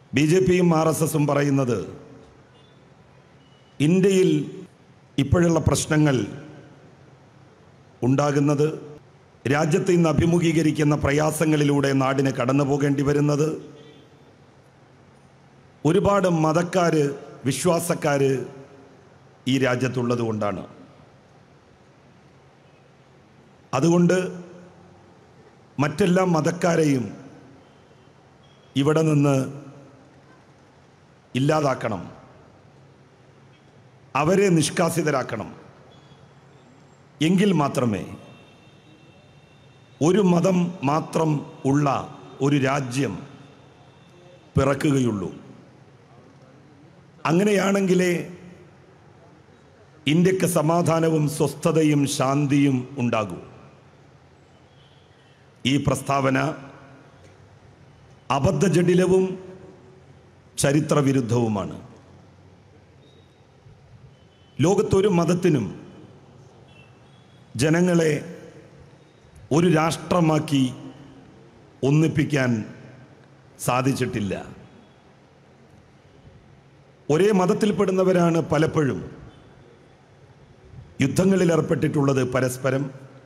B J പിയും R S എസും പറയുന്നത് ഇന്ത്യയിൽ ഇപ്പോഴുള്ള പ്രശ്നങ്ങൾ ഉണ്ടാകുന്നത് രാജ്യത്ത് ഇന്ന് അഭിമുഖീകരിക്കുന്ന പ്രയാസങ്ങളിലൂടെ നാടിന് കടന്നു പോകേണ്ടി വരുന്നത് ഒരുപാട് മതക്കാര് വിശ്വാസക്കാര് ഈ രാജ്യത്തുള്ളത് കൊണ്ടാണ് അതുകൊണ്ട് മറ്റെല്ലാ മതക്കാരെയും ഇവിടെ നിന്ന് ഇല്ലാതാക്കണം അവരെ നിഷ്കാസിതരാക്കണം എങ്കിൽ മാത്രമേ ഒരു മതം മാത്രം ഉള്ള ഒരു രാജ്യം പിറക്കുകയുള്ളൂ അങ്ങനെയാണെങ്കിലേ ഇന്ത്യക്ക് സമാധാനവും സ്വസ്ഥതയും ശാന്തിയും ഉണ്ടാകൂ ഈ പ്രസ്താവന അബദ്ധജടിലവും ചരിത്രവിരുദ്ധവുമാണ് ലോകത്തൊരു മതത്തിനും ജനങ്ങളെ ഒരു രാഷ്ട്രമാക്കി ഒന്നിപ്പിക്കാൻ സാധിച്ചിട്ടില്ല ഒരേ മതത്തിൽപ്പെടുന്നവരാണ് പലപ്പോഴും യുദ്ധങ്ങളിൽ ഏർപ്പെട്ടിട്ടുള്ളത് പരസ്പരം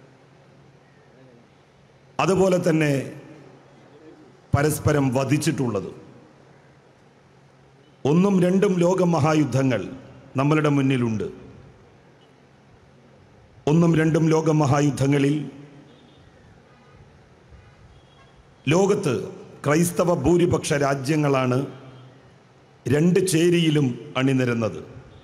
അതുപോലെ തന്നെ പരസ്പരം വധിച്ചിട്ടുള്ളത് ഒന്നും രണ്ടും ലോക മഹായുദ്ധങ്ങൾ നമ്മളുടെ മുന്നിലുണ്ട് ഒന്നും രണ്ടും ലോക മഹായുദ്ധങ്ങളിൽ ലോകത്ത് ക്രൈസ്തവ ഭൂരിപക്ഷ രാജ്യങ്ങളാണ് രണ്ട് ചേരിയിലും അണിനിരന്നത്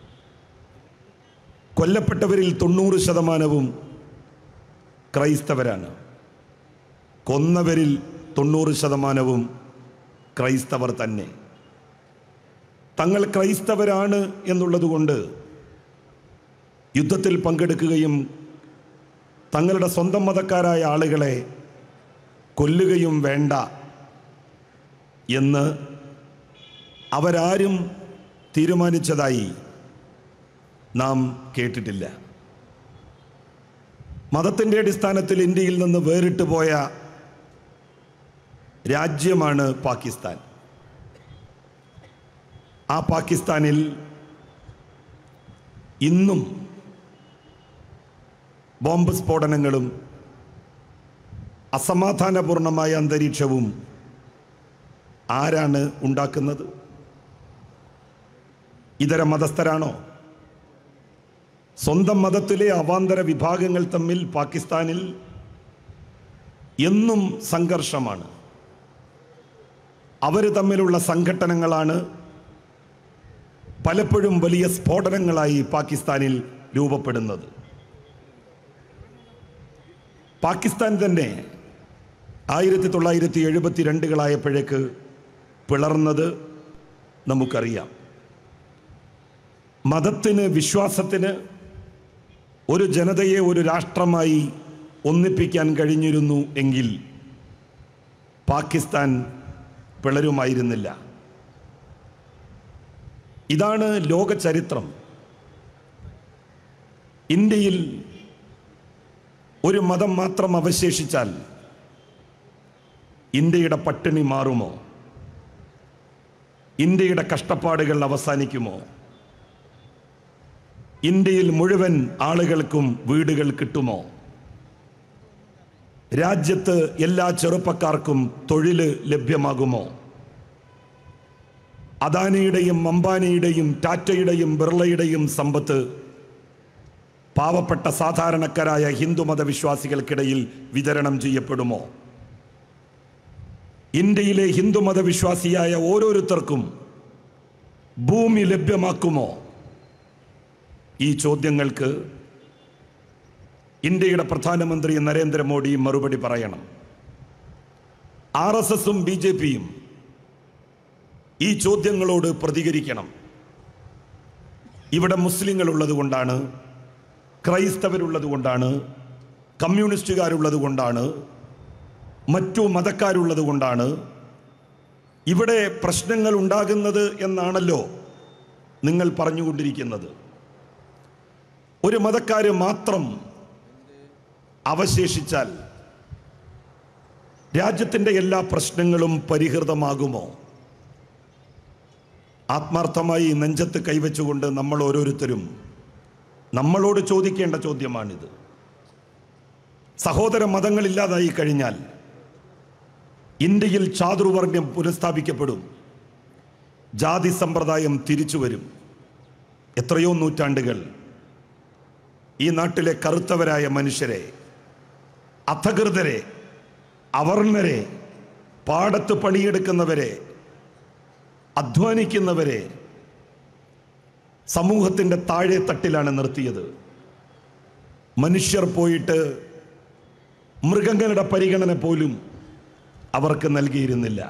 കൊല്ലപ്പെട്ടവരിൽ തൊണ്ണൂറ് ശതമാനവും ക്രൈസ്തവരാണ് കൊന്നവരിൽ തൊണ്ണൂറ് ശതമാനവും ക്രൈസ്തവർ തന്നെ തങ്ങൾ ക്രൈസ്തവരാണ് എന്നുള്ളതുകൊണ്ട് യുദ്ധത്തിൽ പങ്കെടുക്കുകയും തങ്ങളുടെ സ്വന്തം മതക്കാരായ ആളുകളെ കൊല്ലുകയും വേണ്ട എന്ന് അവരാരും തീരുമാനിച്ചതായി നാം കേട്ടിട്ടില്ല മതത്തിൻ്റെ അടിസ്ഥാനത്തിൽ ഇന്ത്യയിൽ നിന്ന് വേറിട്ട് പോയ രാജ്യമാണ് പാകിസ്ഥാൻ ആ പാകിസ്ഥാനിൽ ഇന്നും ബോംബ് സ്ഫോടനങ്ങളും അസമാധാനപൂർണമായ അന്തരീക്ഷവും ആരാണ് ഉണ്ടാക്കുന്നത് ഇതര മതസ്ഥരാണോ സ്വന്തം മതത്തിലെ അവാന്തര വിഭാഗങ്ങൾ തമ്മിൽ പാകിസ്ഥാനിൽ എന്നും സംഘർഷമാണ് അവർ തമ്മിലുള്ള സംഘട്ടനങ്ങളാണ് പലപ്പോഴും വലിയ സ്ഫോടനങ്ങളായി പാകിസ്ഥാനിൽ രൂപപ്പെടുന്നത് പാകിസ്ഥാൻ തന്നെ ആയിരത്തി തൊള്ളായിരത്തി എഴുപത്തി രണ്ടുകളായപ്പോഴേക്ക് പിളർന്നത് നമുക്കറിയാം മതത്തിന് വിശ്വാസത്തിന് ഒരു ജനതയെ ഒരു രാഷ്ട്രമായി ഒന്നിപ്പിക്കാൻ കഴിഞ്ഞിരുന്നു എങ്കിൽ പാകിസ്ഥാൻ പിളരുമായിരുന്നില്ല ഇതാണ് ലോക ചരിത്രം ഇന്ത്യയിൽ ഒരു മതം മാത്രം അവശേഷിച്ചാൽ ഇന്ത്യയുടെ പട്ടിണി മാറുമോ ഇന്ത്യയുടെ കഷ്ടപ്പാടുകൾ അവസാനിക്കുമോ ഇന്ത്യയിൽ മുഴുവൻ ആളുകൾക്കും വീടുകൾ കിട്ടുമോ രാജ്യത്ത് എല്ലാ ചെറുപ്പക്കാർക്കും തൊഴിൽ ലഭ്യമാകുമോ അദാനിയുടെയും അംബാനിയുടെയും ടാറ്റയുടെയും ബിർളയുടെയും സമ്പത്ത് പാവപ്പെട്ട സാധാരണക്കാരായ ഹിന്ദുമത വിശ്വാസികൾക്കിടയിൽ വിതരണം ചെയ്യപ്പെടുമോ ഇന്ത്യയിലെ ഹിന്ദുമത വിശ്വാസിയായ ഓരോരുത്തർക്കും ഭൂമി ലഭ്യമാക്കുമോ ഈ ചോദ്യങ്ങൾക്ക് ഇന്ത്യയുടെ പ്രധാനമന്ത്രി നരേന്ദ്രമോദി മറുപടി പറയണം ആർ എസ് എസും ബി ജെ പിയും ഈ ചോദ്യങ്ങളോട് പ്രതികരിക്കണം ഇവിടെ മുസ്ലിങ്ങൾ ഉള്ളത് കൊണ്ടാണ് ക്രൈസ്തവരുള്ളത് കൊണ്ടാണ് കമ്മ്യൂണിസ്റ്റുകാരുള്ളത് കൊണ്ടാണ് മറ്റു മതക്കാരുള്ളത് കൊണ്ടാണ് ഇവിടെ പ്രശ്നങ്ങൾ ഉണ്ടാകുന്നത് എന്നാണല്ലോ നിങ്ങൾ പറഞ്ഞുകൊണ്ടിരിക്കുന്നത് ഒരു മതക്കാര് മാത്രം അവശേഷിച്ചാൽ രാജ്യത്തിൻ്റെ എല്ലാ പ്രശ്നങ്ങളും പരിഹൃതമാകുമോ ആത്മാർത്ഥമായി നെഞ്ചത്ത് കൈവച്ചുകൊണ്ട് നമ്മൾ ഓരോരുത്തരും നമ്മളോട് ചോദിക്കേണ്ട ചോദ്യമാണിത് സഹോദര മതങ്ങളില്ലാതായി കഴിഞ്ഞാൽ ഇന്ത്യയിൽ ചാതുർവർണ്ണ്യം പുനഃസ്ഥാപിക്കപ്പെടും ജാതി സമ്പ്രദായം തിരിച്ചു വരും എത്രയോ നൂറ്റാണ്ടുകൾ ഈ നാട്ടിലെ കറുത്തവരായ മനുഷ്യരെ അധകൃതരെ അവർണരെ പാടത്ത് പണിയെടുക്കുന്നവരെ അധ്വാനിക്കുന്നവരെ സമൂഹത്തിൻ്റെ താഴെ തട്ടിലാണ് നിർത്തിയത് മനുഷ്യർ പോയിട്ട് മൃഗങ്ങളുടെ പരിഗണന പോലും അവർക്ക് നൽകിയിരുന്നില്ല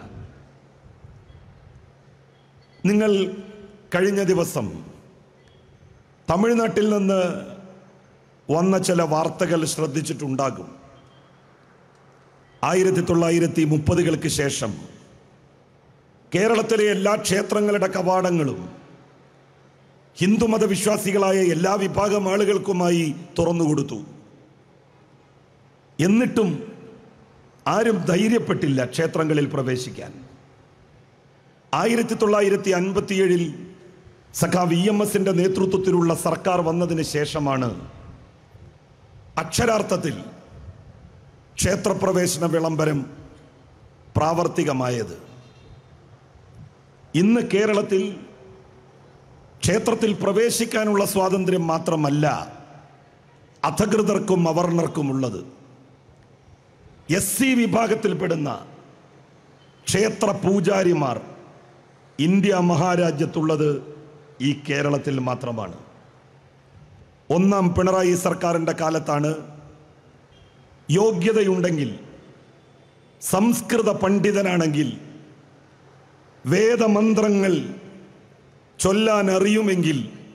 നിങ്ങൾ കഴിഞ്ഞ ദിവസം തമിഴ്നാട്ടിൽ നിന്ന് വന്ന ചില വാർത്തകൾ ശ്രദ്ധിച്ചിട്ടുണ്ടാകും ആയിരത്തി തൊള്ളായിരത്തി മുപ്പതുകൾക്ക് ശേഷം കേരളത്തിലെ എല്ലാ ക്ഷേത്രങ്ങളുടെ കവാടങ്ങളും ഹിന്ദുമത വിശ്വാസികളായ എല്ലാ വിഭാഗം ആളുകൾക്കുമായി തുറന്നുകൊടുത്തു എന്നിട്ടും ആരും ധൈര്യപ്പെട്ടില്ല ക്ഷേത്രങ്ങളിൽ പ്രവേശിക്കാൻ ആയിരത്തി തൊള്ളായിരത്തി അൻപത്തിയേഴിൽ സഖാവ് ഇ എം എസിന്റെ നേതൃത്വത്തിലുള്ള സർക്കാർ വന്നതിന് ശേഷമാണ് അക്ഷരാർത്ഥത്തിൽ ക്ഷേത്രപ്രവേശന വിളംബരം പ്രാവർത്തികമായത് ഇന്ന് കേരളത്തിൽ ക്ഷേത്രത്തിൽ പ്രവേശിക്കാനുള്ള സ്വാതന്ത്ര്യം മാത്രമല്ല അധകൃതർക്കും അവർണർക്കുമുള്ളത് എസ് സി വിഭാഗത്തിൽപ്പെടുന്ന ക്ഷേത്ര പൂജാരിമാർ ഇന്ത്യ മഹാരാജ്യത്തുള്ളത് ഈ കേരളത്തിൽ മാത്രമാണ് ഒന്നാം പിണറായി സർക്കാരിൻ്റെ കാലത്താണ് യോഗ്യതയുണ്ടെങ്കിൽ സംസ്കൃത പണ്ഡിതനാണെങ്കിൽ വേദമന്ത്രങ്ങൾ ചൊല്ലാൻ അറിയുമെങ്കിൽ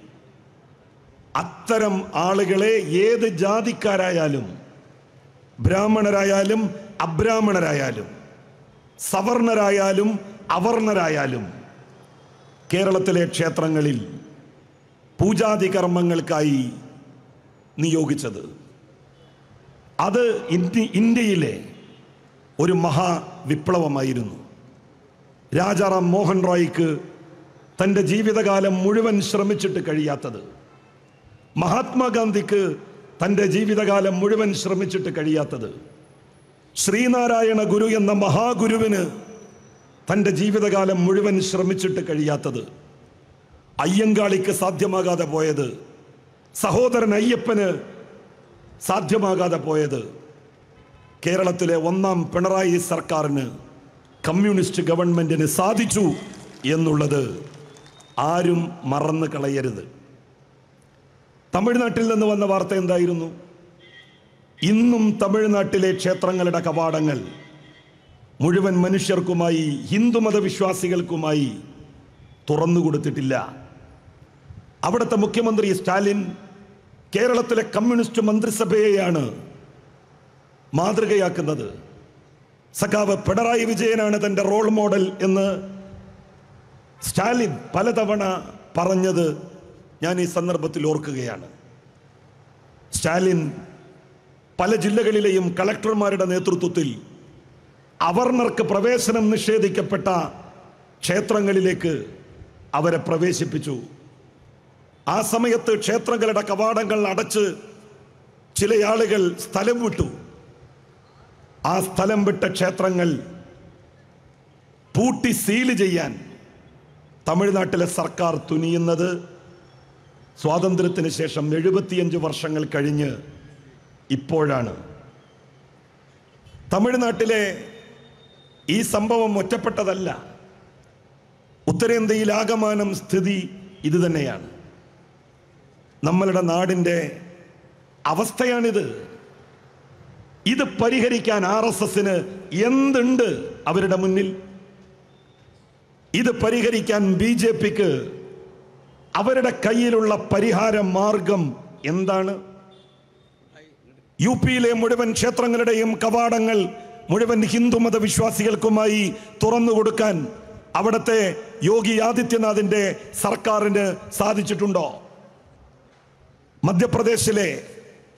അത്തരം ആളുകളെ ഏത് ജാതിക്കാരായാലും ബ്രാഹ്മണരായാലും അബ്രാഹ്മണരായാലും സവർണരായാലും അവർണരായാലും കേരളത്തിലെ ക്ഷേത്രങ്ങളിൽ പൂജാതി കർമ്മങ്ങൾക്കായി നിയോഗിച്ചത് അത് ഇന്ത്യ ഇന്ത്യയിലെ ഒരു മഹാവിപ്ലവമായിരുന്നു രാജാറാം മോഹൻ റോയ്ക്ക് തൻ്റെ ജീവിതകാലം മുഴുവൻ ശ്രമിച്ചിട്ട് കഴിയാത്തത് മഹാത്മാഗാന്ധിക്ക് തൻ്റെ ജീവിതകാലം മുഴുവൻ ശ്രമിച്ചിട്ട് കഴിയാത്തത് ശ്രീനാരായണ ഗുരു എന്ന മഹാഗുരുവിന് തൻ്റെ ജീവിതകാലം മുഴുവൻ ശ്രമിച്ചിട്ട് കഴിയാത്തത് അയ്യങ്കാളിക്ക് സാധ്യമാകാതെ പോയത് സഹോദരൻ അയ്യപ്പന് സാധ്യമാകാതെ പോയത് കേരളത്തിലെ ഒന്നാം പിണറായി സർക്കാരിന് കമ്മ്യൂണിസ്റ്റ് ഗവൺമെന്റിന് സാധിച്ചു എന്നുള്ളത് ആരും മറന്നു കളയരുത് തമിഴ്നാട്ടിൽ നിന്ന് വന്ന വാർത്ത എന്തായിരുന്നു ഇന്നും തമിഴ്നാട്ടിലെ ക്ഷേത്രങ്ങളുടെ കവാടങ്ങൾ മുഴുവൻ മനുഷ്യർക്കുമായി ഹിന്ദുമത വിശ്വാസികൾക്കുമായി തുറന്നു കൊടുത്തിട്ടില്ല അവിടുത്തെ മുഖ്യമന്ത്രി സ്റ്റാലിൻ കേരളത്തിലെ കമ്മ്യൂണിസ്റ്റ് മന്ത്രിസഭയെയാണ് മാതൃകയാക്കുന്നത് സഖാവ് പിണറായി വിജയനാണ് തൻ്റെ റോൾ മോഡൽ എന്ന് സ്റ്റാലിൻ പലതവണ പറഞ്ഞത് ഞാൻ ഈ സന്ദർഭത്തിൽ ഓർക്കുകയാണ് സ്റ്റാലിൻ പല ജില്ലകളിലെയും കളക്ടർമാരുടെ നേതൃത്വത്തിൽ അവർണർക്ക് പ്രവേശനം നിഷേധിക്കപ്പെട്ട ക്ഷേത്രങ്ങളിലേക്ക് അവരെ പ്രവേശിപ്പിച്ചു ആ സമയത്ത് ക്ഷേത്രങ്ങളുടെ കവാടങ്ങൾ അടച്ച് ചില ആളുകൾ സ്ഥലം വിട്ടു ആ സ്ഥലം വിട്ട ക്ഷേത്രങ്ങൾ പൂട്ടി സീല് ചെയ്യാൻ തമിഴ്നാട്ടിലെ സർക്കാർ തുനിയുന്നത് സ്വാതന്ത്ര്യത്തിന് ശേഷം എഴുപത്തിയഞ്ച് വർഷങ്ങൾ കഴിഞ്ഞ് ഇപ്പോഴാണ് തമിഴ്നാട്ടിലെ ഈ സംഭവം ഒറ്റപ്പെട്ടതല്ല ഉത്തരേന്ത്യയിൽ ആകമാനം സ്ഥിതി ഇത് തന്നെയാണ് നമ്മളുടെ നാടിൻ്റെ അവസ്ഥയാണിത് ഇത് പരിഹരിക്കാൻ ആർ എസ് എസിന് എന്തുണ്ട് അവരുടെ മുന്നിൽ ഇത് പരിഹരിക്കാൻ ബി ജെ പിക്ക് അവരുടെ കയ്യിലുള്ള പരിഹാര മാർഗം എന്താണ് യു പിയിലെ മുഴുവൻ ക്ഷേത്രങ്ങളുടെയും കവാടങ്ങൾ മുഴുവൻ ഹിന്ദുമത വിശ്വാസികൾക്കുമായി തുറന്നു കൊടുക്കാൻ അവിടുത്തെ യോഗി ആദിത്യനാഥിന്റെ സർക്കാരിന് സാധിച്ചിട്ടുണ്ടോ മധ്യപ്രദേശിലെ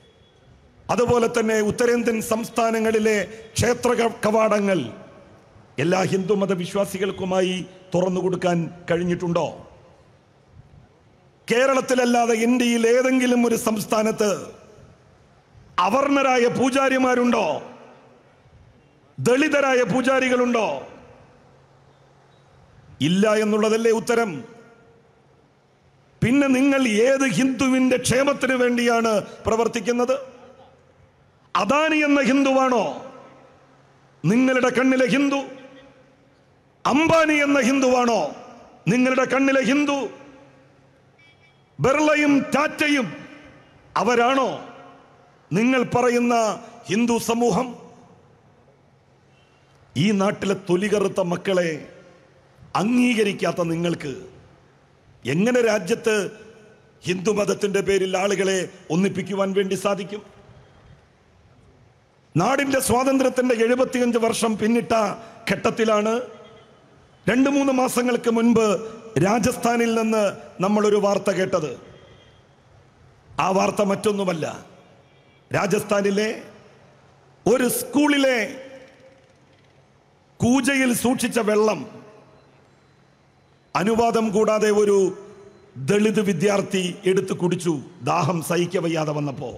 അതുപോലെ തന്നെ ഉത്തരേന്ത്യൻ സംസ്ഥാനങ്ങളിലെ ക്ഷേത്ര ക- കവാടങ്ങൾ എല്ലാ ഹിന്ദു മതവിശ്വാസികൾക്കുമായി തുറന്നു കൊടുക്കാൻ കഴിഞ്ഞിട്ടുണ്ടോ കേരളത്തിലല്ലാതെ ഇന്ത്യയിൽ ഏതെങ്കിലും ഒരു സംസ്ഥാനത്ത് അവർണരായ പൂജാരിമാരുണ്ടോ ദളിതരായ പൂജാരികളുണ്ടോ ഇല്ല എന്നുള്ളതല്ലേ ഉത്തരം പിന്നെ നിങ്ങൾ ഏത് ഹിന്ദുവിന്റെ ക്ഷേമത്തിന് വേണ്ടിയാണ് പ്രവർത്തിക്കുന്നത് അദാനി എന്ന ഹിന്ദുവാണോ നിങ്ങളുടെ കണ്ണിലെ ഹിന്ദു അംബാനി എന്ന ഹിന്ദുവാണോ നിങ്ങളുടെ കണ്ണിലെ ഹിന്ദു ബെർളയും ടാറ്റയും അവരാണോ നിങ്ങൾ പറയുന്ന ഹിന്ദു സമൂഹം ഈ നാട്ടിലെ തൊലികറുത്ത മക്കളെ അംഗീകരിക്കാത്ത നിങ്ങൾക്ക് എങ്ങനെ രാജ്യത്ത് ഹിന്ദു മതത്തിന്റെ പേരിൽ ആളുകളെ ഒന്നിപ്പിക്കുവാൻ വേണ്ടി സാധിക്കും നാടിന്റെ സ്വാതന്ത്ര്യത്തിന്റെ എഴുപത്തിയഞ്ച് വർഷം പിന്നിട്ട ഘട്ടത്തിലാണ് രണ്ട് മൂന്ന് മാസങ്ങൾക്ക് മുൻപ് രാജസ്ഥാനിൽ നിന്ന് നമ്മളൊരു വാർത്ത കേട്ടത് ആ വാർത്ത മറ്റൊന്നുമല്ല രാജസ്ഥാനിലെ ഒരു സ്കൂളിലെ കൂജയിൽ സൂക്ഷിച്ച വെള്ളം അനുവാദം കൂടാതെ ഒരു ദളിത് വിദ്യാർത്ഥി എടുത്തു കുടിച്ചു ദാഹം സഹിക്ക വയ്യാതെ വന്നപ്പോ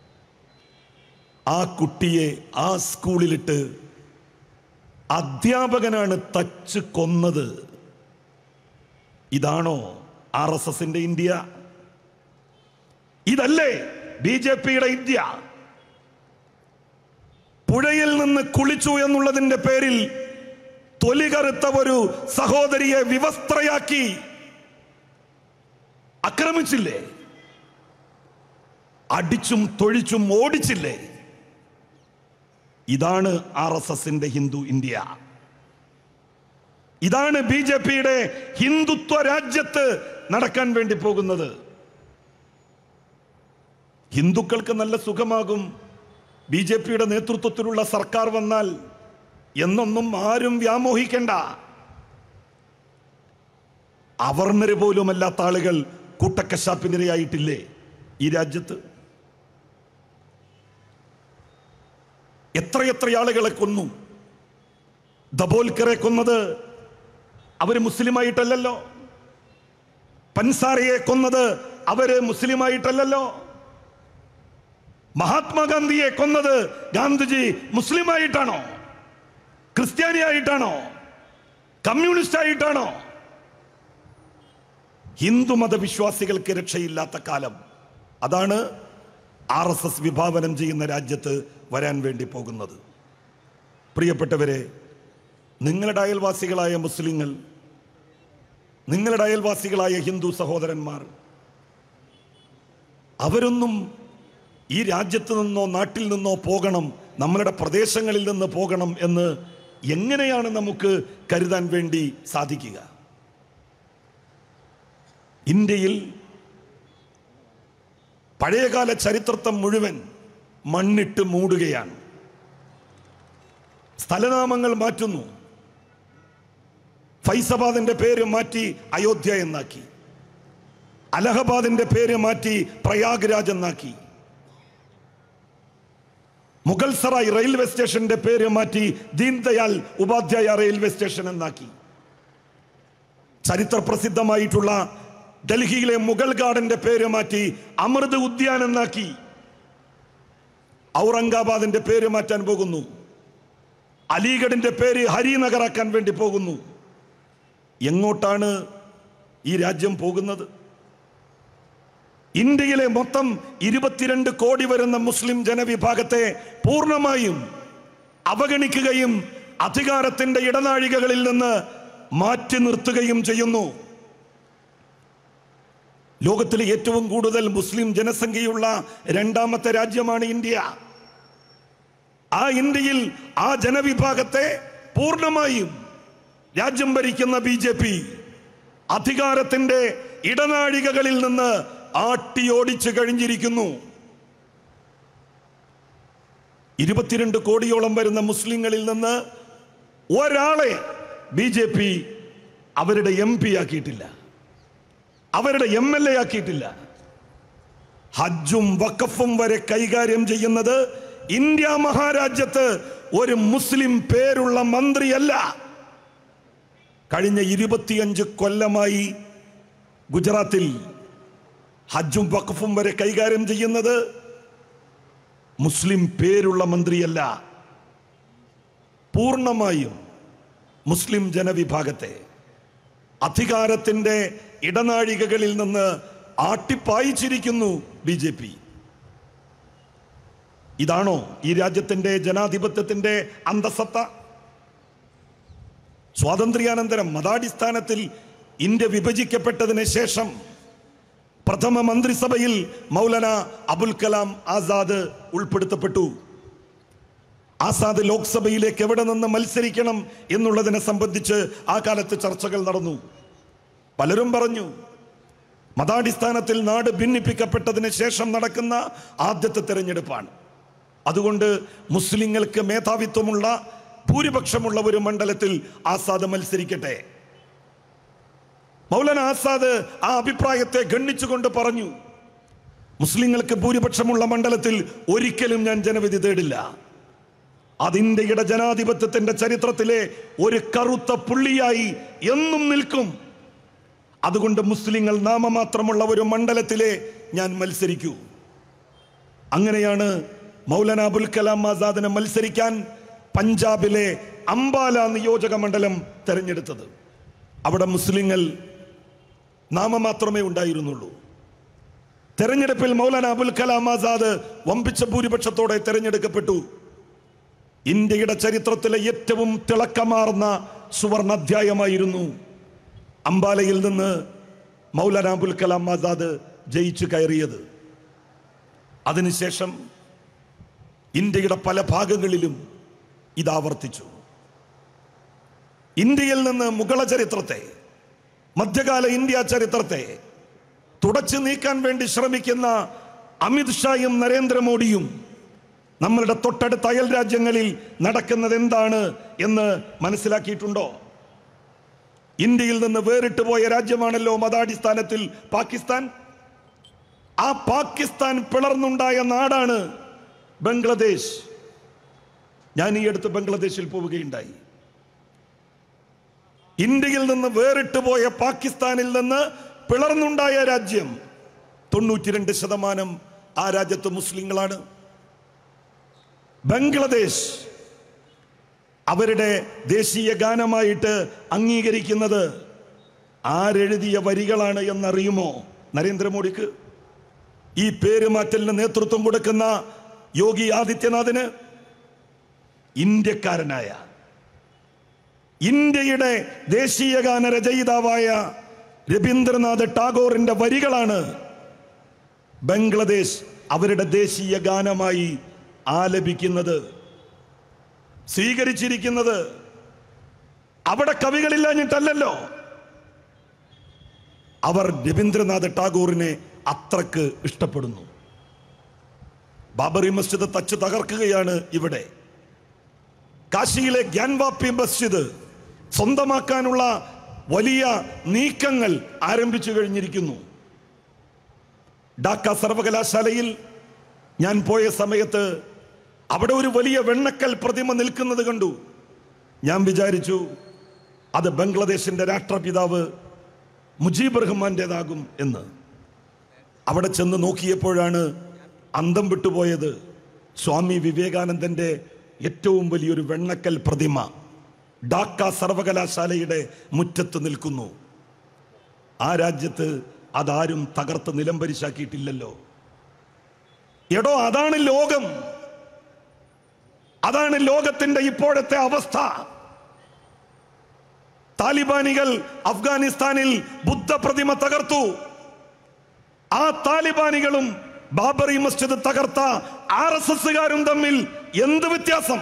ആ കുട്ടിയെ ആ സ്കൂളിലിട്ട് അധ്യാപകനാണ് തച്ച് കൊന്നത് ഇതാണോ ആർ എസ് എസിന്റെ ഇന്ത്യ ഇതല്ലേ ബി ജെ പിയുടെ ഇന്ത്യ പുഴയിൽ നിന്ന് കുളിച്ചു എന്നുള്ളതിന്റെ പേരിൽ തൊലി കറുത്ത ഒരു സഹോദരിയെ വിവസ്ത്രയാക്കി ആക്രമിച്ചില്ലേ അടിച്ചും തൊഴിച്ചും ഓടിച്ചില്ലേ ഇതാണ് ആർ എസ് എസിന്റെ ഹിന്ദു ഇന്ത്യ ഇതാണ് ബി ജെ പിയുടെ ഹിന്ദുത്വ രാജ്യത്ത് നടക്കാൻ വേണ്ടി പോകുന്നത് ഹിന്ദുക്കൾക്ക് നല്ല സുഖമാകും ബി ജെ പിയുടെ നേതൃത്വത്തിലുള്ള സർക്കാർ വന്നാൽ എന്നൊന്നും ആരും വ്യാമോഹിക്കണ്ട അവർണര് പോലുമല്ലാത്ത ആളുകൾ കൂട്ടക്കശാപ്പിനിരയായിട്ടില്ലേ ഈ രാജ്യത്ത് എത്രയെത്ര ആളുകളെ കൊന്നു ദബോൽക്കറെ കൊന്നത് അവര് മുസ്ലിമായിട്ടല്ലല്ലോ പൻസാരയെ കൊന്നത് അവര് മുസ്ലിമായിട്ടല്ലല്ലോ മഹാത്മാഗാന്ധിയെ കൊന്നത് ഗാന്ധിജി മുസ്ലിമായിട്ടാണോ ക്രിസ്ത്യാനിയായിട്ടാണോ കമ്മ്യൂണിസ്റ്റ് ആയിട്ടാണോ ഹിന്ദു മതവിശ്വാസികൾക്ക് രക്ഷയില്ലാത്ത കാലം അതാണ് ആർ എസ് എസ് വിഭാവനം ചെയ്യുന്ന രാജ്യത്ത് വരാൻ വേണ്ടി പോകുന്നത് പ്രിയപ്പെട്ടവരെ നിങ്ങളുടെ അയൽവാസികളായ മുസ്ലിങ്ങൾ നിങ്ങളുടെ അയൽവാസികളായ ഹിന്ദു സഹോദരന്മാർ അവരൊന്നും ഈ രാജ്യത്ത് നിന്നോ നാട്ടിൽ നിന്നോ പോകണം നമ്മളുടെ പ്രദേശങ്ങളിൽ നിന്ന് പോകണം എന്ന് എങ്ങനെയാണ് നമുക്ക് കരുതാൻ വേണ്ടി സാധിക്കുക ഇന്ത്യയിൽ പഴയകാല ചരിത്രത്തെ മുഴുവൻ മണ്ണിട്ട് മൂടുകയാണ് സ്ഥലനാമങ്ങൾ മാറ്റുന്നു ഫൈസബാദിന്റെ പേര് മാറ്റി അയോധ്യ എന്നാക്കി അലഹബാദിന്റെ പേര് മാറ്റി പ്രയാഗ്രാജ് എന്നാക്കി മുഗൾ സറായ് റെയിൽവേ സ്റ്റേഷന്റെ പേര് മാറ്റി ദീൻദയാൽ ഉപാധ്യായ റെയിൽവേ സ്റ്റേഷൻ എന്നാക്കി ചരിത്ര പ്രസിദ്ധമായിട്ടുള്ള ഡൽഹിയിലെ മുഗൾ ഗാർഡന്റെ പേര് മാറ്റി അമൃത് ഉദ്യാൻ എന്നാക്കി ഔറംഗാബാദിന്റെ പേര് മാറ്റാൻ പോകുന്നു അലിഗഡിന്റെ പേര് ഹരിനഗറാക്കാൻ വേണ്ടി പോകുന്നു എങ്ങോട്ടാണ് ഈ രാജ്യം പോകുന്നത് ഇന്ത്യയിലെ മൊത്തം ഇരുപത്തിരണ്ട് കോടി വരുന്ന മുസ്ലിം ജനവിഭാഗത്തെ പൂർണ്ണമായും അവഗണിക്കുകയും അധികാരത്തിന്റെ ഇടനാഴികകളിൽ നിന്ന് മാറ്റി നിർത്തുകയും ചെയ്യുന്നു ലോകത്തിലെ ഏറ്റവും കൂടുതൽ മുസ്ലിം ജനസംഖ്യയുള്ള രണ്ടാമത്തെ രാജ്യമാണ് ഇന്ത്യ ആ ഇന്ത്യയിൽ ആ ജനവിഭാഗത്തെ പൂർണ്ണമായും രാജ്യം ഭരിക്കുന്ന ബി ജെ പി അധികാരത്തിന്റെ ഇടനാഴികകളിൽ നിന്ന് ആട്ടിയോടിച്ചു കഴിഞ്ഞിരിക്കുന്നു ഇരുപത്തിരണ്ട് കോടിയോളം വരുന്ന മുസ്ലിങ്ങളിൽ നിന്ന് ഒരാളെ ബി ജെ പി അവരുടെ എം പി ആക്കിയിട്ടില്ല അവരുടെ എം എൽ എ ആക്കിയിട്ടില്ല ഹജ്ജും വക്കഫും വരെ കൈകാര്യം ചെയ്യുന്നത് ഇന്ത്യ മഹാരാജ്യത്ത് ഒരു മുസ്ലിം പേരുള്ള മന്ത്രിയല്ല കഴിഞ്ഞ ഇരുപത്തിയഞ്ച് കൊല്ലമായി ഗുജറാത്തിൽ ഹജ്ജും വഖഫും വരെ കൈകാര്യം ചെയ്യുന്നത് മുസ്ലിം പേരുള്ള മന്ത്രിയല്ല പൂർണ്ണമായും മുസ്ലിം ജനവിഭാഗത്തെ അധികാരത്തിന്റെ ഇടനാഴികകളിൽ നിന്ന് ആട്ടിപ്പായിച്ചിരിക്കുന്നു ബി ജെ പി ഇതാണോ ഈ രാജ്യത്തിന്റെ ജനാധിപത്യത്തിന്റെ അന്തസത്ത സ്വാതന്ത്ര്യാനന്തരം മതാടിസ്ഥാനത്തിൽ ഇന്ത്യ വിഭജിക്കപ്പെട്ടതിന് ശേഷം പ്രഥമ മന്ത്രിസഭയിൽ മൗലാന അബുൽ കലാം ആസാദ് ഉൾപ്പെടുത്തപ്പെട്ടു ആസാദ് ലോക്സഭയിലേക്ക് എവിടെ നിന്ന് മത്സരിക്കണം എന്നുള്ളതിനെ സംബന്ധിച്ച് ആ കാലത്ത് ചർച്ചകൾ നടന്നു പലരും പറഞ്ഞു മതാടിസ്ഥാനത്തിൽ നാട് ഭിന്നിപ്പിക്കപ്പെട്ടതിന് ശേഷം നടക്കുന്ന ആദ്യത്തെ തെരഞ്ഞെടുപ്പാണ് അതുകൊണ്ട് മുസ്ലിങ്ങൾക്ക് മേധാവിത്വമുള്ള ഭൂരിപക്ഷമുള്ള ഒരു മണ്ഡലത്തിൽ ആസാദ് മത്സരിക്കട്ടെ മൗലാന ആസാദ് ആ അഭിപ്രായത്തെ ഗണ്ണിച്ചുകൊണ്ട് പറഞ്ഞു മുസ്ലിങ്ങൾക്ക് ഭൂരിപക്ഷമുള്ള മണ്ഡലത്തിൽ ഒരിക്കലും ഞാൻ ജനവിധി തേടില്ല അത് ഇന്ത്യയുടെ ജനാധിപത്യത്തിന്റെ ചരിത്രത്തിലെ ഒരു കറുത്ത പുള്ളിയായി എന്നും നിൽക്കും അതുകൊണ്ട് മുസ്ലിങ്ങൾ നാമമാത്രമുള്ള ഒരു മണ്ഡലത്തിലെ ഞാൻ മത്സരിക്കൂ അങ്ങനെയാണ് മൗലാന അബുൽ കലാം ആസാദിനെ മത്സരിക്കാൻ പഞ്ചാബിലെ അംബാല നിയോജക മണ്ഡലം തെരഞ്ഞെടുത്തത് അവിടെ മുസ്ലിങ്ങൾ നാമമാത്രമേ ഉണ്ടായിരുന്നുള്ളൂ തെരഞ്ഞെടുപ്പിൽ മൗലാന അബുൽ കലാം ആസാദ് വമ്പിച്ച ഭൂരിപക്ഷത്തോടെ തെരഞ്ഞെടുക്കപ്പെട്ടു ഇന്ത്യയുടെ ചരിത്രത്തിലെ ഏറ്റവും തിളക്കമാർന്ന സുവർണ അധ്യായമായിരുന്നു അംബാലയിൽ നിന്ന് മൗലാന അബുൽ കലാം ആസാദ് ജയിച്ചു കയറിയത് അതിനുശേഷം ഇന്ത്യയുടെ പല ഭാഗങ്ങളിലും ഇത് ആവർത്തിച്ചു ഇന്ത്യയിൽ നിന്ന് മുഗള ചരിത്രത്തെ മധ്യകാല ഇന്ത്യ ചരിത്രത്തെ തുടച്ചു നീക്കാൻ വേണ്ടി ശ്രമിക്കുന്ന അമിത് ഷായും നരേന്ദ്രമോദിയും നമ്മളുടെ തൊട്ടടുത്ത അയൽ രാജ്യങ്ങളിൽ നടക്കുന്നത് എന്താണ് എന്ന് മനസ്സിലാക്കിയിട്ടുണ്ടോ ഇന്ത്യയിൽ നിന്ന് വേറിട്ട് പോയ രാജ്യമാണല്ലോ മതാടിസ്ഥാനത്തിൽ പാകിസ്ഥാൻ ആ പാകിസ്ഥാൻ പിളർന്നുണ്ടായ നാടാണ് ബംഗ്ലാദേശ് ഞാൻ ഈ അടുത്ത് ബംഗ്ലാദേശിൽ പോവുകയുണ്ടായി ഇന്ത്യയിൽ നിന്ന് വേറിട്ട് പോയ പാകിസ്ഥാനിൽ നിന്ന് പിളർന്നുണ്ടായ രാജ്യം തൊണ്ണൂറ്റിരണ്ട് ശതമാനം ആ രാജ്യത്ത് മുസ്ലിങ്ങളാണ് ബംഗ്ലാദേശ് അവരുടെ ദേശീയ ഗാനമായിട്ട് അംഗീകരിക്കുന്നത് ആരെഴുതിയ വരികളാണ് എന്നറിയുമോ നരേന്ദ്രമോദിക്ക് ഈ പേര് മാറ്റലിന് നേതൃത്വം കൊടുക്കുന്ന യോഗി ആദിത്യനാഥിന് ഇന്ത്യക്കാരനായ ഇന്ത്യയുടെ ദേശീയ ഗാന രചയിതാവായ രവീന്ദ്രനാഥ് ടാഗോറിന്റെ വരികളാണ് ബംഗ്ലാദേശ് അവരുടെ ദേശീയ ഗാനമായി ആലപിക്കുന്നത് സ്വീകരിച്ചിരിക്കുന്നത് അവിടെ കവികളില്ലാഞ്ഞിട്ടല്ലല്ലോ അവർ രവീന്ദ്രനാഥ് ടാഗോറിനെ അത്രക്ക് ഇഷ്ടപ്പെടുന്നു ബാബറി മസ്ജിദ് തച്ച് തകർക്കുകയാണ് ഇവിടെ കാശിയിലെ ഗ്യാൻവാപ്പി മസ്ജിദ് സ്വന്തമാക്കാനുള്ള വലിയ നീക്കങ്ങൾ ആരംഭിച്ചു കഴിഞ്ഞിരിക്കുന്നു ഡാക്ക സർവകലാശാലയിൽ ഞാൻ പോയ സമയത്ത് അവിടെ ഒരു വലിയ വെണ്ണക്കൽ പ്രതിമ നിൽക്കുന്നത് കണ്ടു ഞാൻ വിചാരിച്ചു അത് ബംഗ്ലാദേശിന്റെ രാഷ്ട്രപിതാവ് മുജീബ് റഹ്മാന്റേതാകും എന്ന് അവിടെ ചെന്ന് നോക്കിയപ്പോഴാണ് അന്തം വിട്ടുപോയത് സ്വാമി വിവേകാനന്ദന്റെ ഏറ്റവും വലിയൊരു വെണ്ണക്കൽ പ്രതിമ ഡാക്ക സർവകലാശാലയുടെ മുറ്റത്ത് നിൽക്കുന്നു ആ രാജ്യത്ത് അതാരും തകർത്ത് നിലംപരിശാക്കിയിട്ടില്ലല്ലോ എടോ അതാണ് ലോകം അതാണ് ലോകത്തിന്റെ ഇപ്പോഴത്തെ അവസ്ഥ താലിബാനികൾ അഫ്ഗാനിസ്ഥാനിൽ ബുദ്ധ പ്രതിമ തകർത്തു ആ താലിബാനികളും ബാബറി മസ്ജിദ് തകർത്ത ആർ എസ് എസുകാരും തമ്മിൽ എന്ത് വ്യത്യാസം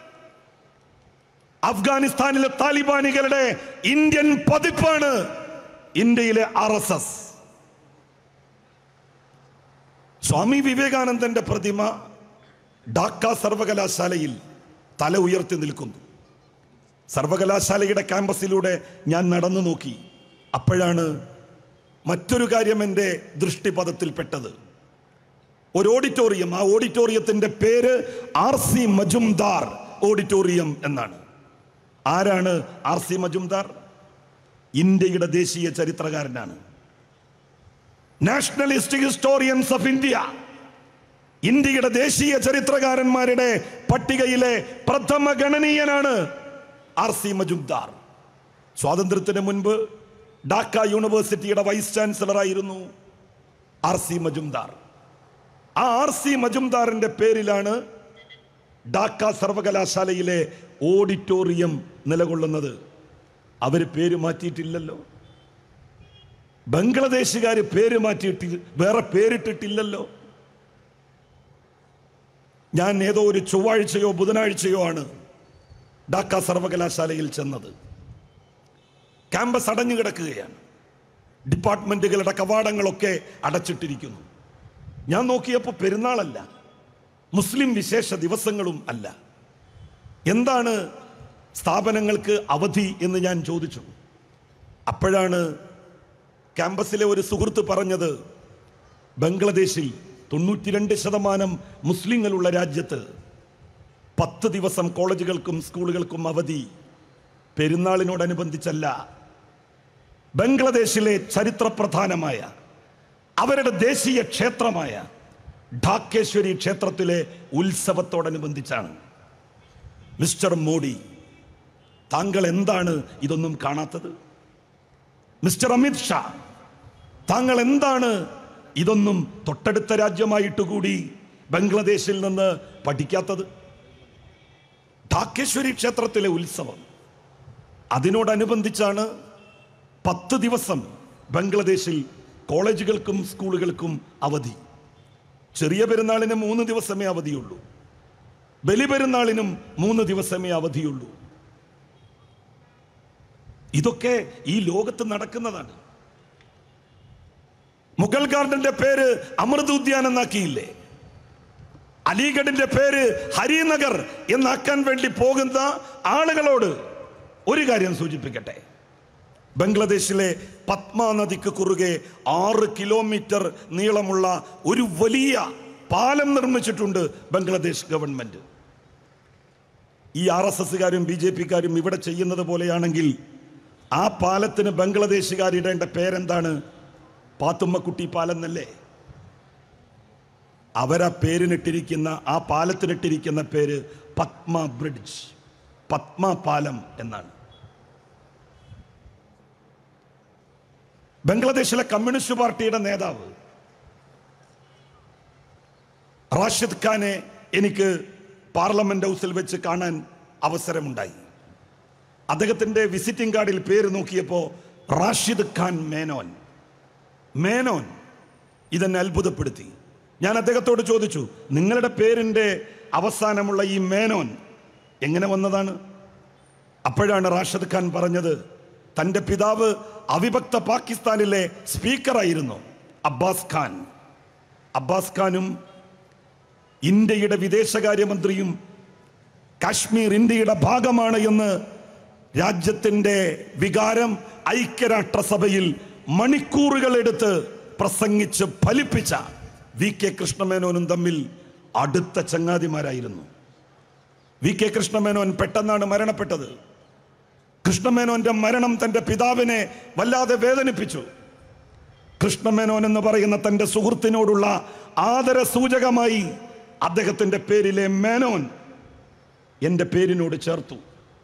അഫ്ഗാനിസ്ഥാനിലെ താലിബാനികളുടെ ഇന്ത്യൻ പതിപ്പാണ് ഇന്ത്യയിലെ ആർ എസ് എസ് സ്വാമി വിവേകാനന്ദന്റെ പ്രതിമ ഡാക്ക സർവകലാശാലയിൽ തല ഉയർത്തി നിൽക്കുന്നു സർവകലാശാലയുടെ ക്യാമ്പസിലൂടെ ഞാൻ നടന്നു നോക്കി അപ്പോഴാണ് മറ്റൊരു കാര്യം എൻ്റെ ദൃഷ്ടിപഥത്തിൽപ്പെട്ടത് ഒരു ഓഡിറ്റോറിയം ആ ഓഡിറ്റോറിയത്തിന്റെ പേര് ആർ സി മജുംദാർ ഓഡിറ്റോറിയം എന്നാണ് ആരാണ് ആർ സി മജുംദാർ ഇന്ത്യയുടെ ദേശീയ ചരിത്രകാരനാണ് നാഷണലിസ്റ്റ് ഹിസ്റ്റോറിയൻസ് ഓഫ് ഇന്ത്യ ഇന്ത്യയുടെ ദേശീയ ചരിത്രകാരന്മാരുടെ പട്ടികയിലെ പ്രഥമ ഗണനീയനാണ് ആർ സി മജുംദാർ സ്വാതന്ത്ര്യത്തിന് മുൻപ് ഡാക്ക യൂണിവേഴ്സിറ്റിയുടെ വൈസ് ചാൻസലർ ആയിരുന്നു ആർ സി മജുംദാർ ആ ആർ സി മജുംദാറിന്റെ പേരിലാണ് ഡാക്ക സർവകലാശാലയിലെ ഓഡിറ്റോറിയം നിലകൊള്ളുന്നത് അവർ പേര് മാറ്റിയിട്ടില്ലല്ലോ ബംഗ്ലാദേശുകാർ പേര് മാറ്റിയിട്ട് വേറെ പേരിട്ടിട്ടില്ലല്ലോ ഞാൻ ഏതോ ഒരു ചൊവ്വാഴ്ചയോ ബുധനാഴ്ചയോ ആണ് ഡാക്ക സർവകലാശാലയിൽ ചെന്നത് ക്യാമ്പസ് അടഞ്ഞു കിടക്കുകയാണ് ഡിപ്പാർട്ട്മെന്റുകളുടെ കവാടങ്ങളൊക്കെ അടച്ചിട്ടിരിക്കുന്നു ഞാൻ നോക്കിയപ്പോൾ പെരുന്നാളല്ല മുസ്ലിം വിശേഷ ദിവസങ്ങളും അല്ല എന്താണ് സ്ഥാപനങ്ങൾക്ക് അവധി എന്ന് ഞാൻ ചോദിച്ചു അപ്പോഴാണ് ക്യാമ്പസിലെ ഒരു സുഹൃത്ത് പറഞ്ഞത് ബംഗ്ലാദേശിൽ തൊണ്ണൂറ്റിരണ്ട് ശതമാനം മുസ്ലിങ്ങളുള്ള രാജ്യത്ത് പത്ത് ദിവസം കോളേജുകൾക്കും സ്കൂളുകൾക്കും അവധി പെരുന്നാളിനോടനുബന്ധിച്ചല്ല ബംഗ്ലാദേശിലെ ചരിത്രപ്രധാനമായ അവരുടെ ദേശീയ ക്ഷേത്രമായ ഢാക്കേശ്വരി ക്ഷേത്രത്തിലെ ഉത്സവത്തോടനുബന്ധിച്ചാണ് മിസ്റ്റർ മോഡി താങ്കൾ എന്താണ് ഇതൊന്നും കാണാത്തത് മിസ്റ്റർ അമിത് ഷാ താങ്കൾ എന്താണ് ഇതൊന്നും തൊട്ടടുത്ത രാജ്യമായിട്ട് കൂടി ബംഗ്ലാദേശിൽ നിന്ന് പഠിക്കാത്തത് ഢാക്കേശ്വരി ക്ഷേത്രത്തിലെ ഉത്സവം അതിനോടനുബന്ധിച്ചാണ് പത്ത് ദിവസം ബംഗ്ലാദേശിൽ കോളേജുകൾക്കും സ്കൂളുകൾക്കും അവധി ചെറിയ പെരുന്നാളിന് മൂന്ന് ദിവസമേ അവധിയുള്ളൂ ബലിപെരുന്നാളിനും മൂന്ന് ദിവസമേ അവധിയുള്ളൂ ഇതൊക്കെ ഈ ലോകത്ത് നടക്കുന്നതാണ് മുഗൾ ഗാർഡന്റെ പേര് അമൃത് ഉദ്യാൻ എന്നാക്കിയില്ലേ അലിഗഡിന്റെ പേര് ഹരിനഗർ എന്നാക്കാൻ വേണ്ടി പോകുന്ന ആളുകളോട് ഒരു കാര്യം സൂചിപ്പിക്കട്ടെ ബംഗ്ലാദേശിലെ പത്മ നദിക്ക് കുറുകെ ആറ് കിലോമീറ്റർ നീളമുള്ള ഒരു വലിയ പാലം നിർമ്മിച്ചിട്ടുണ്ട് ബംഗ്ലാദേശ് ഗവൺമെന്റ് ഈ ആർ എസ് എസ്സുകാരും ബി ജെ പിക്കാരും ഇവിടെ ചെയ്യുന്നത് പോലെയാണെങ്കിൽ ആ പാലത്തിന് ബംഗ്ലാദേശുകാരിടേണ്ട പേരെന്താണ് പാത്തുമ്മക്കുട്ടി പാലം എന്നല്ലേ അവരാ പേരിനിട്ടിരിക്കുന്ന ആ പാലത്തിനിട്ടിരിക്കുന്ന പേര് പത്മ ബ്രിഡ്ജ് പത്മ പാലം എന്നാണ് ബംഗ്ലാദേശിലെ കമ്മ്യൂണിസ്റ്റ് പാർട്ടിയുടെ നേതാവ് റാഷിദ് ഖാനെ എനിക്ക് പാർലമെന്റ് ഹൗസിൽ വെച്ച് കാണാൻ അവസരമുണ്ടായി അദ്ദേഹത്തിന്റെ വിസിറ്റിംഗ് കാർഡിൽ പേര് നോക്കിയപ്പോൾ റാഷിദ് ഖാൻ മേനോൻ മേനോൻ ഇതെന്നെ അത്ഭുതപ്പെടുത്തി ഞാൻ അദ്ദേഹത്തോട് ചോദിച്ചു നിങ്ങളുടെ പേരിന്റെ അവസാനമുള്ള ഈ മേനോൻ എങ്ങനെ വന്നതാണ് അപ്പോഴാണ് റാഷിദ് ഖാൻ പറഞ്ഞത് തന്റെ പിതാവ് അവിഭക്ത പാകിസ്ഥാനിലെ സ്പീക്കറായിരുന്നു അബ്ബാസ് ഖാൻ അബ്ബാസ് ഖാനും ഇന്ത്യയുടെ വിദേശകാര്യമന്ത്രിയും കാശ്മീർ ഇന്ത്യയുടെ ഭാഗമാണ് എന്ന് രാജ്യത്തിന്റെ വികാരം ഐക്യരാഷ്ട്രസഭയിൽ മണിക്കൂറുകൾ എടുത്ത് പ്രസംഗിച്ച് ഫലിപ്പിച്ച വി കെ കൃഷ്ണമേനോനും തമ്മിൽ അടുത്ത ചങ്ങാതിമാരായിരുന്നു വി കെ കൃഷ്ണമേനോൻ പെട്ടെന്നാണ് മരണപ്പെട്ടത് കൃഷ്ണമേനോന്റെ മരണം തന്റെ പിതാവിനെ വല്ലാതെ വേദനിപ്പിച്ചു കൃഷ്ണമേനോൻ എന്ന് പറയുന്ന തന്റെ സുഹൃത്തിനോടുള്ള ആദര സൂചകമായി അദ്ദേഹത്തിന്റെ പേരിലെ മേനോൻ എൻ്റെ പേരിനോട് ചേർത്തു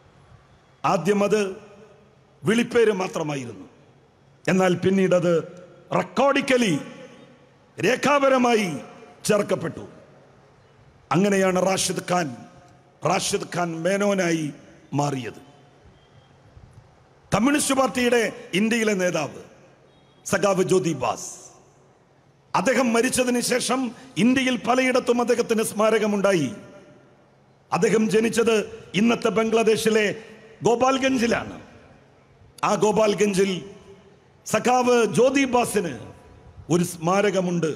ആദ്യം അത് വിളിപ്പേര് മാത്രമായിരുന്നു എന്നാൽ പിന്നീട് അത് റെക്കോർഡിക്കലി രേഖാപരമായി ചേർക്കപ്പെട്ടു അങ്ങനെയാണ് റാഷിദ് ഖാൻ റാഷിദ് ഖാൻ മേനോനായി മാറിയത് കമ്മ്യൂണിസ്റ്റ് പാർട്ടിയുടെ ഇന്ത്യയിലെ നേതാവ് സഖാവ് ജ്യോതി ബാസ് അദ്ദേഹം മരിച്ചതിന് ശേഷം ഇന്ത്യയിൽ പലയിടത്തും അദ്ദേഹത്തിന് സ്മാരകമുണ്ടായി അദ്ദേഹം ജനിച്ചത് ഇന്നത്തെ ബംഗ്ലാദേശിലെ ഗോപാൽഗഞ്ചിലാണ് ആ ഗോപാൽഗഞ്ചിൽ സഖാവ് ജ്യോതി ബാസിന് ഒരു സ്മാരകമുണ്ട്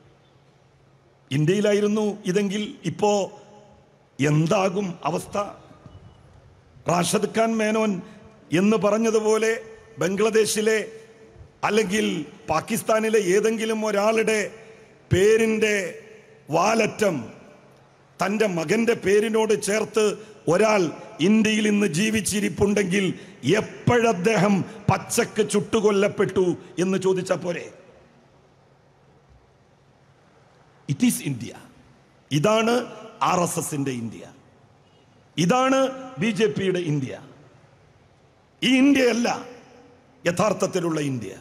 ഇന്ത്യയിലായിരുന്നു ഇതെങ്കിൽ ഇപ്പോ എന്താകും അവസ്ഥ റാഷദ് ഖാൻ മേനോൻ എന്ന് പറഞ്ഞതുപോലെ ബംഗ്ലാദേശിലെ അല്ലെങ്കിൽ പാകിസ്ഥാനിലെ ഏതെങ്കിലും ഒരാളുടെ പേരിൻ്റെ വാലറ്റം തൻ്റെ മകൻ്റെ പേരിനോട് ചേർത്ത് ഒരാൾ ഇന്ത്യയിൽ ഇന്ന് ജീവിച്ചിരിപ്പുണ്ടെങ്കിൽ എപ്പോഴദ്ദേഹം പച്ചക്ക് ചുട്ടുകൊല്ലപ്പെട്ടു എന്ന് ചോദിച്ചാൽ പോരെ ഇറ്റ് ഈസ് ഇന്ത്യ ഇതാണ് ആർ എസ് എസിന്റെ ഇന്ത്യ ഇതാണ് ബി ജെ പിയുടെ ഇന്ത്യ ഈ ഇന്ത്യയല്ല യഥാർത്ഥത്തിലുള്ള ഇന്ത്യ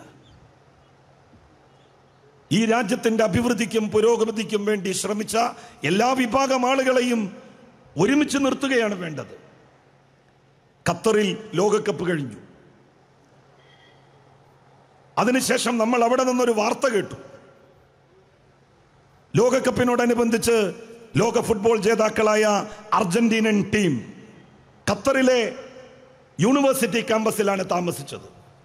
ഈ രാജ്യത്തിന്റെ അഭിവൃദ്ധിക്കും പുരോഗതിക്കും വേണ്ടി ശ്രമിച്ച എല്ലാ വിഭാഗം ആളുകളെയും ഒരുമിച്ച് നിർത്തുകയാണ് വേണ്ടത് ഖത്തറിൽ ലോകകപ്പ് കഴിഞ്ഞു അതിനുശേഷം നമ്മൾ അവിടെ നിന്നൊരു വാർത്ത കേട്ടു ലോകകപ്പിനോടനുബന്ധിച്ച് ലോക ഫുട്ബോൾ ജേതാക്കളായ അർജന്റീനൻ ടീം ഖത്തറിലെ യൂണിവേഴ്സിറ്റി ക്യാമ്പസിലാണ് താമസിച്ചത്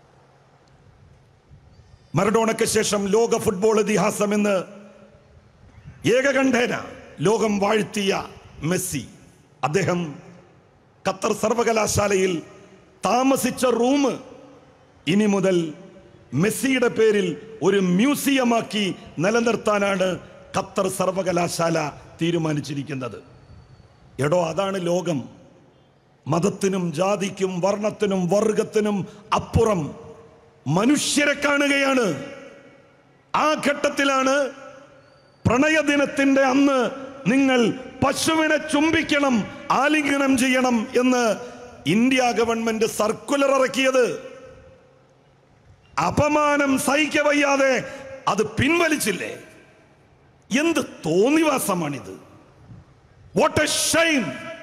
മറഡോണയ്ക്ക് ശേഷം ലോക ഫുട്ബോൾ ഇതിഹാസം എന്ന് ഏകകണ്ഠേന ലോകം വാഴ്ത്തിയ മെസ്സി അദ്ദേഹം ഖത്തർ സർവകലാശാലയിൽ താമസിച്ച റൂം ഇനി മുതൽ മെസ്സിയുടെ പേരിൽ ഒരു മ്യൂസിയമാക്കി നിലനിർത്താനാണ് ഖത്തർ സർവകലാശാല തീരുമാനിച്ചിരിക്കുന്നത് എടോ അതാണ് ലോകം മതത്തിനും ജാതിക്കും വർണ്ണത്തിനും വർഗത്തിനും അപ്പുറം മനുഷ്യരെ കാണുകയാണ് ആ ഘട്ടത്തിലാണ് പ്രണയദിനത്തിന്റെ അന്ന് നിങ്ങൾ പശുവിനെ ചുംബിക്കണം ആലിംഗനം ചെയ്യണം എന്ന് ഇന്ത്യ ഗവൺമെന്റ് സർക്കുലർ ഇറക്കിയത് അപമാനം സഹിക്കവയ്യാതെ അത് പിൻവലിച്ചില്ലേ എന്ത് തോന്നിവാസമാണിത് വാട്ട് എ ഷൈം